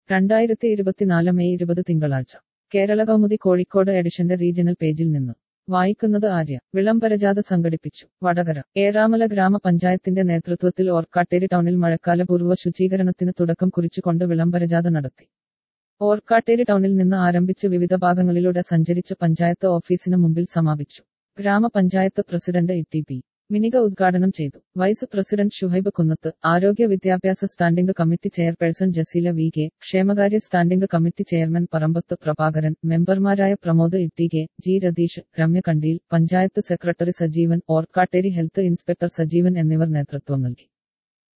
രണ്ടായിരത്തി ഇരുപത്തിനാല് മെയ് ഇരുപത് തിങ്കളാഴ്ച കേരള കൗമുദി കോഴിക്കോട് എഡിഷന്റെ റീജിയണൽ പേജിൽ നിന്ന് വായിക്കുന്നത് ആര്യ വിളംബരജാഥ സംഘടിപ്പിച്ചു വടകര ഏറാമല ഗ്രാമപഞ്ചായത്തിന്റെ നേതൃത്വത്തിൽ ഓർക്കാട്ടേരി ടൗണിൽ മഴക്കാലപൂർവ്വ ശുചീകരണത്തിന് തുടക്കം കുറിച്ചുകൊണ്ട് വിളംബരജാഥ നടത്തി ഓർക്കാട്ടേരി ടൗണിൽ നിന്ന് ആരംഭിച്ച് വിവിധ ഭാഗങ്ങളിലൂടെ സഞ്ചരിച്ച് പഞ്ചായത്ത് ഓഫീസിന് മുമ്പിൽ സമാപിച്ചു ഗ്രാമപഞ്ചായത്ത് president E T P Minika ഉദ്ഘാടനം ചെയ്തു വൈസ് പ്രസിഡന്റ് ഷുഹൈബ് കുന്നത്ത് ആരോഗ്യ വിദ്യാഭ്യാസ standing committee chairperson Jaseela V K ക്ഷേമകാര്യ standing committee chairman Parambath Prabhakaran മെമ്പർമാരായ Pramod Itti K G Ratheesh Ramya Kandiyil panchayat secretary Sajeevan Orkkatteri health inspector Sajeevan എന്നിവർ നേതൃത്വം നൽകി